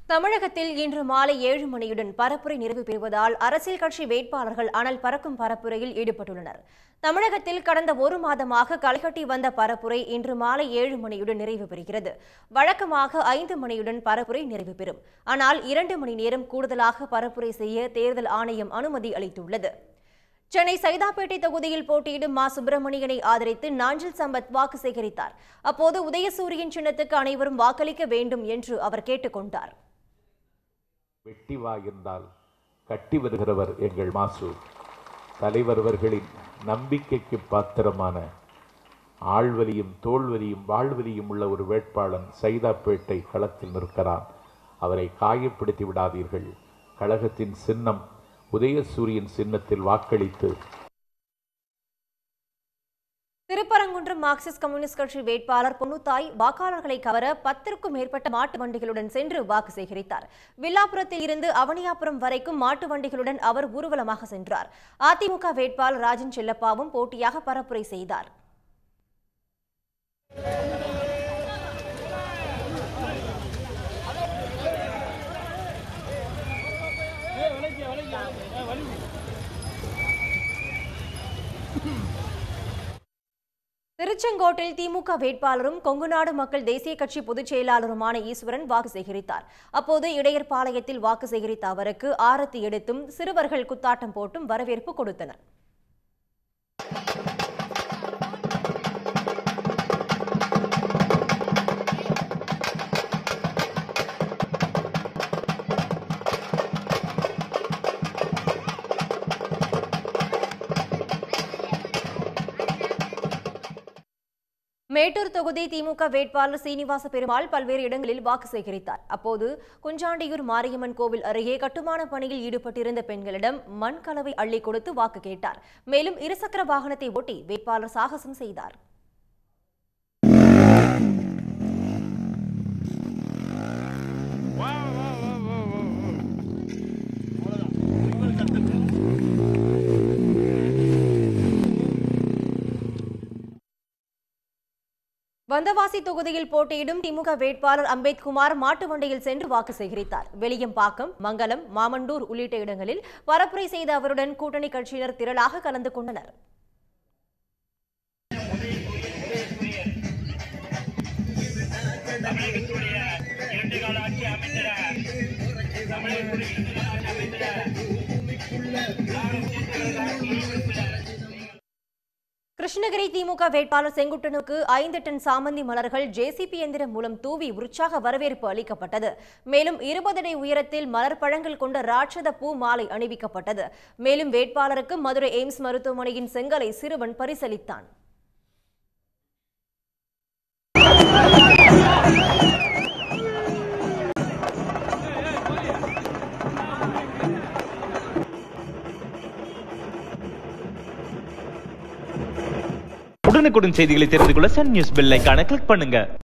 தமிழகத்தில் இன்று மாலை ஏழு மணியுடன் பரப்புரை நிறைவு பெறுவதால் அரசியல் கட்சி வேட்பாளர்கள் அனல் பறக்கும் பரப்புரையில் ஈடுபட்டுள்ளனர் தமிழகத்தில் கடந்த ஒரு மாதமாக களைகட்டி வந்த பரப்புரை இன்று மாலை ஏழு மணியுடன் நிறைவு பெறுகிறது வழக்கமாக ஐந்து மணியுடன் பரப்புரை நிறைவு பெறும் ஆனால் இரண்டு மணி நேரம் கூடுதலாக பரப்புரை செய்ய தேர்தல் ஆணையம் அனுமதி அளித்துள்ளது சென்னை சைதாப்பேட்டை தொகுதியில் போட்டியிடும் மா சுப்பிரமணியனை ஆதரித்து நாஞ்சில் சம்பத் வாக்கு சேகரித்தார் அப்போது உதயசூரியன் சின்னத்துக்கு அனைவரும் வாக்களிக்க வேண்டும் என்று அவர் கேட்டுக்கொண்டார் வெட்டி வா என்றால் கட்டி வருகிறவர் எங்கள் மாசு தலைவர் அவர்களின் நம்பிக்கைக்கு பாத்திரமான ஆழ்வலியும் தோல்வலியும் வாழ்வலியும் உள்ள ஒரு வேட்பாளன் சைதாப்பேட்டை களத்தில் நிற்கிறான் அவரை காயப்படுத்தி விடாதீர்கள் கழகத்தின் சின்னம் உதயசூரியன் சின்னத்தில் வாக்களித்து திருப்பரங்குன்றம் மார்க்சிஸ்ட் கம்யூனிஸ்ட் கட்சி வேட்பாளர் பொன்னுத்தாய் வாக்காளர்களை கவர பத்திற்கும் மேற்பட்ட மாட்டு வண்டிகளுடன் சென்று வாக்கு சேகரித்தார் வில்லாபுரத்தில் இருந்து அவனியாபுரம் வரைக்கும் மாட்டு வண்டிகளுடன் அவர் ஊர்வலமாக சென்றார் அதிமுக வேட்பாளர் ராஜன் செல்லப்பாவும் போட்டியாக பரப்புரை செய்தார் திருச்செங்கோட்டில் திமுக வேட்பாளரும் கொங்குநாடு மக்கள் தேசிய கட்சி பொதுச் செயலாளருமான ஈஸ்வரன் வாக்கு சேகரித்தார் அப்போது இடையர்பாளையத்தில் வாக்கு சேகரித்த அவருக்கு ஆரத்தி எடுத்தும் சிறுவர்கள் குத்தாட்டம் போட்டும் வரவேற்பு கொடுத்தனர் மேட்டூர் தொகுதி திமுக வேட்பாளர் சீனிவாச பெருமாள் பல்வேறு இடங்களில் வாக்கு சேகரித்தார் அப்போது குஞ்சாண்டியூர் மாரியம்மன் கோவில் அருகே கட்டுமான பணியில் ஈடுபட்டிருந்த பெண்களிடம் மண் கலவை அள்ளி கொடுத்து வாக்கு கேட்டார் மேலும் இருசக்கர வாகனத்தை ஓட்டி வேட்பாளர் சாகசம் செய்தார் வந்தவாசி தொகுதியில் போட்டியிடும் திமுக வேட்பாளர் அம்பேத்குமார் மாட்டு வண்டியில் சென்று வாக்கு சேகரித்தார் வெளியம்பாக்கம் மங்கலம் மாமண்டூர் உள்ளிட்ட இடங்களில் பரப்புரை செய்த அவருடன் கூட்டணி கட்சியினர் திரளாக கலந்து கொண்டனர் கிருஷ்ணகிரி திமுக வேட்பாளர் செங்குட்டனுக்கு ஐந்து டன் சாமந்தி மலர்கள் ஜேசிபி எந்திரம் மூலம் தூவி உற்சாக வரவேற்பு அளிக்கப்பட்டது மேலும் இருபது அடி உயரத்தில் மலர் பழங்கள் கொண்ட ராட்சத பூ மாலை அணிவிக்கப்பட்டது மேலும் வேட்பாளருக்கு மதுரை எய்ம்ஸ் மருத்துவமனையின் செங்கலை சிறுவன் பரிசளித்தான் உடனுக்குடன் செய்திகளை தெரிந்து கொள்ள சன் நியூஸ் பெல் ஐகானை கிளிக் பண்ணுங்க